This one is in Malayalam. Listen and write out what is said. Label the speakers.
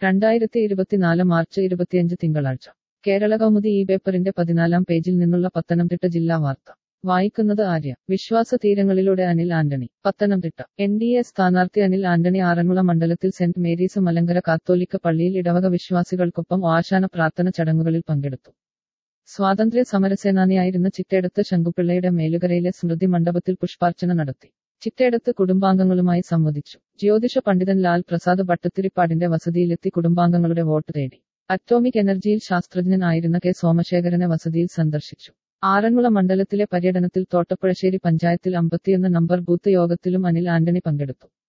Speaker 1: രണ്ടായിരത്തി ഇരുപത്തിനാല് മാർച്ച് ഇരുപത്തിയഞ്ച് തിങ്കളാഴ്ച കേരള കൗമുദി ഈ പേപ്പറിന്റെ പതിനാലാം പേജിൽ നിന്നുള്ള പത്തനംതിട്ട ജില്ലാ വാർത്ത വായിക്കുന്നത് ആര്യ വിശ്വാസ തീരങ്ങളിലൂടെ Anil Antony Pathanamthitta N D A സ്ഥാനാർത്ഥി അനിൽ ആന്റണി ആറന്മുള മണ്ഡലത്തിൽ സെന്റ് മേരീസ് മലങ്കര കാത്തോലിക്ക പള്ളിയിൽ ഇടവക വിശ്വാസികൾക്കൊപ്പം ആശാന പ്രാർത്ഥന ചടങ്ങുകളിൽ പങ്കെടുത്തു സ്വാതന്ത്ര്യ സമരസേനാനിയായിരുന്ന ചിറ്റേടത്ത് ശങ്കുപിള്ളയുടെ മേലുകരയിലെ സ്മൃതി മണ്ഡപത്തിൽ പുഷ്പാർച്ചന നടത്തി ചിറ്റേടത്ത് കുടുംബാംഗങ്ങളുമായി സംവദിച്ചു ജ്യോതിഷ പണ്ഡിതൻ ലാൽ പ്രസാദ് ഭട്ടത്തിരിപ്പാടിന്റെ വസതിയിലെത്തി കുടുംബാംഗങ്ങളുടെ വോട്ട് തേടി അറ്റോമിക് എനർജിയിൽ ശാസ്ത്രജ്ഞനായിരുന്ന കെ സോമശേഖരനെ വസതിയിൽ സന്ദർശിച്ചു ആറന്മുള മണ്ഡലത്തിലെ പര്യടനത്തിൽ തോട്ടപ്പുഴശ്ശേരി പഞ്ചായത്തിൽ അമ്പത്തിയൊന്ന് നമ്പർ ബൂത്ത് യോഗത്തിലും അനിൽ ആന്റണി പങ്കെടുത്തു